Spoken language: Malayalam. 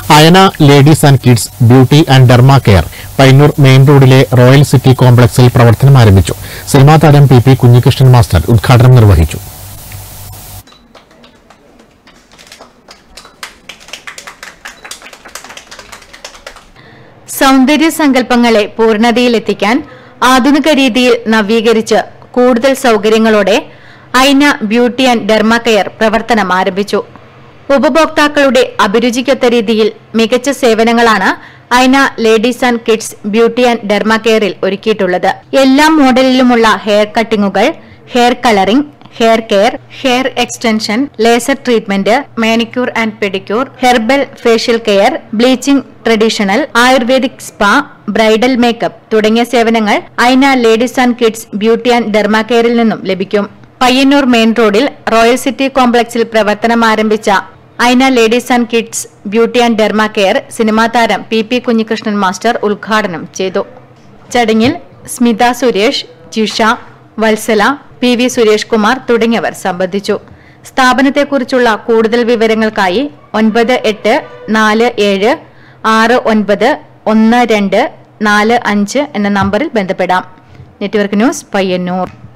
Ayana ladies and kids beauty and derma care Payyanur main റോഡിലെ റോയൽ സിറ്റി കോംപ്ലക്സിൽ പ്രവർത്തനം ആരംഭിച്ചു സിനിമാ താരം പി പി കുഞ്ഞികൃഷ്ണൻ മാസ്റ്റർ ഉദ്ഘാടനം നിർവഹിച്ചു സൗന്ദര്യ സങ്കല്പങ്ങളെ പൂർണ്ണതയിലെത്തിക്കാൻ ആധുനിക രീതിയിൽ നവീകരിച്ച് കൂടുതൽ സൗകര്യങ്ങളോടെ ഐന ബ്യൂട്ടി ആൻഡ് ഡെർമ കെയർ പ്രവർത്തനം ആരംഭിച്ചു ഉപഭോക്താക്കളുടെ അഭിരുചിക്കൊത്ത രീതിയിൽ മികച്ച സേവനങ്ങളാണ് Aina ladies and kids beauty and derma കെയറിൽ ഒരുക്കിയിട്ടുള്ളത് എല്ലാ മോഡലിലുമുള്ള ഹെയർ കട്ടിങ്ങുകൾ hair colouring hair care hair extension laser treatment manicure and pedicure herbal facial care bleaching traditional ayurvedic spa bridal makeup തുടങ്ങിയ സേവനങ്ങൾ Aina ladies and kids beauty and derma കെയറിൽ നിന്നും ലഭിക്കും പയ്യന്നൂർ മെയിൻ റോഡിൽ റോയൽ സിറ്റി കോംപ്ലക്സിൽ പ്രവർത്തനം ആരംഭിച്ച Aina ladies and kids beauty and derma care സിനിമാ താരം പി പി കുഞ്ഞികൃഷ്ണൻ മാസ്റ്റർ ഉദ്ഘാടനം ചെയ്തു ചടങ്ങിൽ സ്മിത സുരേഷ് ജിഷ വത്സല പി വി സുരേഷ് കുമാർ തുടങ്ങിയവർ സംബന്ധിച്ചു സ്ഥാപനത്തെക്കുറിച്ചുള്ള കൂടുതൽ വിവരങ്ങൾക്കായി ഒൻപത് എട്ട് നാല് ഏഴ് ആറ് ഒൻപത് ഒന്ന് രണ്ട് നാല് അഞ്ച് എന്ന നമ്പറിൽ ബന്ധപ്പെടാം നെറ്റ്വർക്ക് ന്യൂസ് പയ്യന്നൂർ